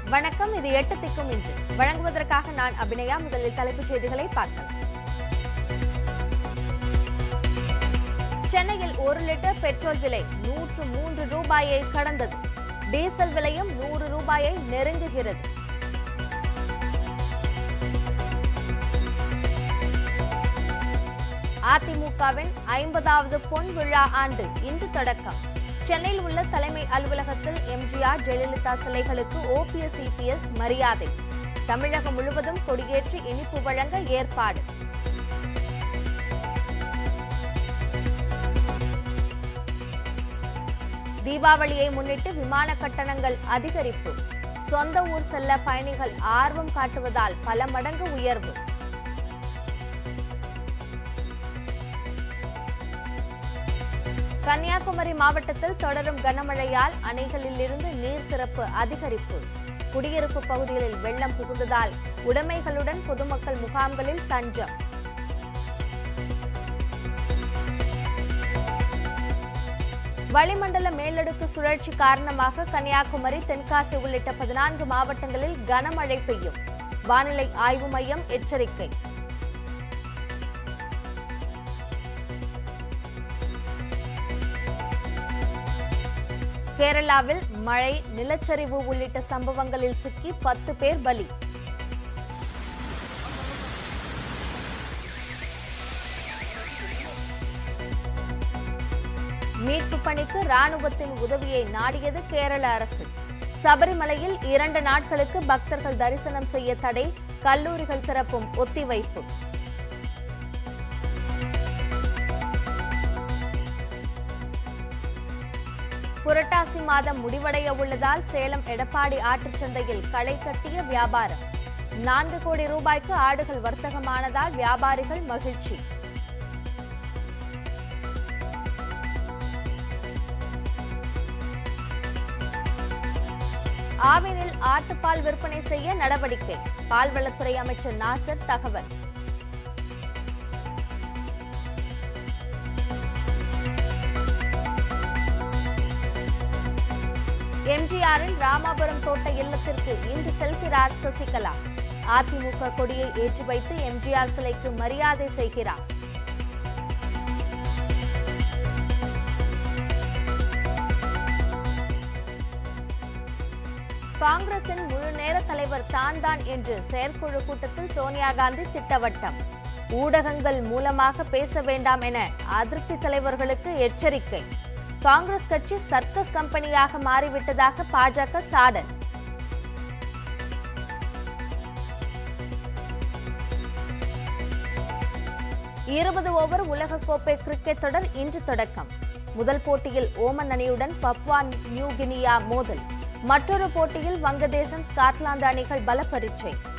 வணக்கம் இது எட்டு திக்கும் இன்று வழங்குவதற்காக நான் அபிநயா முதலில் தலைப்புச் செய்திகளை பார்க்கலாம் சென்னையில் ஒரு லிட்டர் பெட்ரோல் விலை நூற்று மூன்று ரூபாயை கடந்தது டீசல் விலையும் நூறு ரூபாயை நெருங்குகிறது அதிமுகவின் ஐம்பதாவது பொன் விழா ஆண்டு இன்று தொடக்கம் சென்னையில் உள்ள தலைமை அலுவலகத்தில் எம்ஜிஆர் ஜெயலலிதா சிலைகளுக்கு ஓபிஎஸ் இபிஎஸ் மரியாதை தமிழகம் முழுவதும் கொடியேற்றி இனிப்பு வழங்க ஏற்பாடு தீபாவளியை முன்னிட்டு விமான கட்டணங்கள் அதிகரிப்பு சொந்த ஊர் செல்ல பயணிகள் ஆர்வம் காட்டுவதால் பல மடங்கு உயர்வு கன்னியாகுமரி மாவட்டத்தில் தொடரும் கனமழையால் அணைகளில் இருந்து நீர் திறப்பு அதிகரிப்பு குடியிருப்பு பகுதிகளில் வெள்ளம் புகுந்ததால் உடைமைகளுடன் பொதுமக்கள் முகாம்களில் தஞ்சம் வளிமண்டல மேலடுக்கு சுழற்சி காரணமாக கன்னியாகுமரி தென்காசி உள்ளிட்ட பதினான்கு மாவட்டங்களில் கனமழை பெய்யும் வானிலை ஆய்வு மையம் எச்சரிக்கை கேரளாவில் மழை நிலச்சரிவு உள்ளிட்ட சம்பவங்களில் சிக்கி பத்து பேர் பலி மீட்பு பணிக்கு ராணுவத்தின் உதவியை நாடியது கேரள அரசு சபரிமலையில் இரண்டு நாட்களுக்கு பக்தர்கள் தரிசனம் செய்ய தடை கல்லூரிகள் திறப்பும் ஒத்திவைப்பு புரட்டாசி மாதம் முடிவடைய உள்ளதால் சேலம் எடப்பாடி ஆட்டுச் சந்தையில் களை கட்டிய வியாபாரம் நான்கு கோடி ரூபாய்க்கு ஆடுகள் வர்த்தகமானதால் வியாபாரிகள் மகிழ்ச்சி ஆவினில் ஆட்டுப்பால் விற்பனை செய்ய நடவடிக்கை பால்வளத்துறை அமைச்சர் நாசர் தகவல் எம்ஜிஆரின் ராமாபுரம் தோட்ட இல்லத்திற்கு இன்று செல்கிறார் சசிகலா அதிமுக கொடியை ஏற்றி வைத்து எம்ஜிஆர் சிலைக்கு மரியாதை செய்கிறார் காங்கிரசின் முழு நேர தலைவர் தான் தான் என்று செயற்குழு கூட்டத்தில் சோனியா காந்தி திட்டவட்டம் ஊடகங்கள் மூலமாக பேச வேண்டாம் என அதிருப்தி தலைவர்களுக்கு எச்சரிக்கை காங்கிரஸ் கட்சி சர்க்கஸ் கம்பெனியாக மாறிவிட்டதாக பாஜக சாடல் இருபது ஓவர் உலகக்கோப்பை கிரிக்கெட் தொடர் இன்று தொடக்கம் முதல் போட்டியில் ஓமன் அணியுடன் பப்வா நியூ கினியா மோதல் மற்றொரு போட்டியில் வங்கதேசம் ஸ்காட்லாந்து அணிகள் பல பரீட்சை